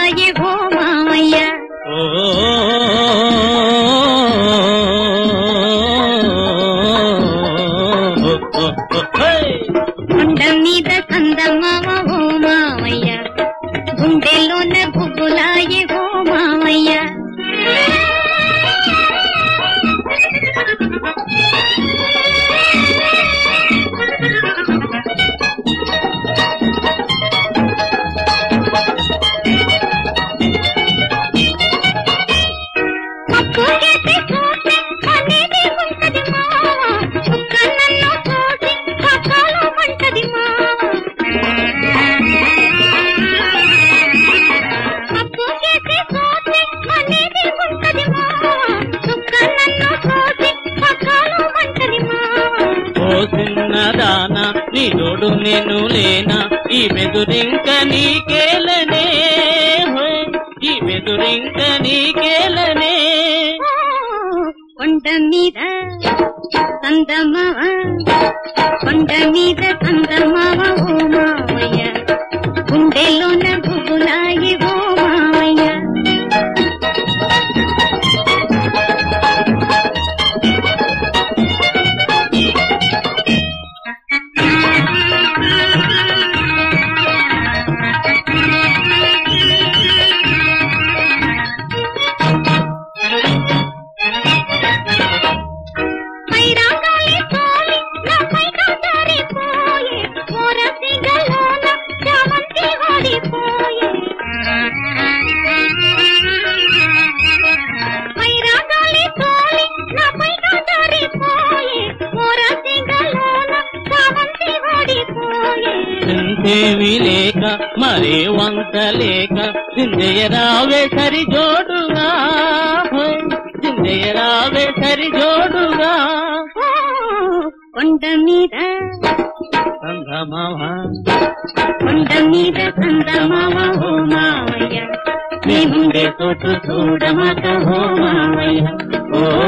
గుబులాయే ఓ మామయ్య ఓ కొండ మీద చందమామ ఓ మామయ్య గుండెలోన గుబులాయే ఓ మామయ్య అప్పు చేసి చూసి అనేది ఉంటది మావ చుక్క నన్ను చూసి పక్కలో మంటది మావ అప్పు చేసి చూసి అనేది ఉంటది మావ చుక్క నన్ను చూసి పక్కలో మంటది మావ ఓ చిన్నదానా నీ తోడు నేను లేనా ఈ మెదురింక నీకేలనే హోయ్, ఈ మెదురింక నీకేలనే కొండ మీద కందమావ కొండ మీద కందమావ ఓ మావయ్య గుండెలోన గుబులాయి ఓ మావయ్య పైరాగాలి తోలి నా పైగా జారిపోయే ఓరసిగలోన చామంతి వాడిపోయే పైరాగాలి తోలి నా పైగా జారిపోయే ఓరసిగలోన చామంతి వాడిపోయే చింతేవి లేక మరే వంత లేక చిందయరావే సరి జోడుగా హోయ్, చిందయరావే సరి జోడుగా ఓ, కొండ మీద సంగమమా కొండ మీద చందమామ ఓ మావయ్య మేముండే చోటు చూడమక హో మామయ్య ఓ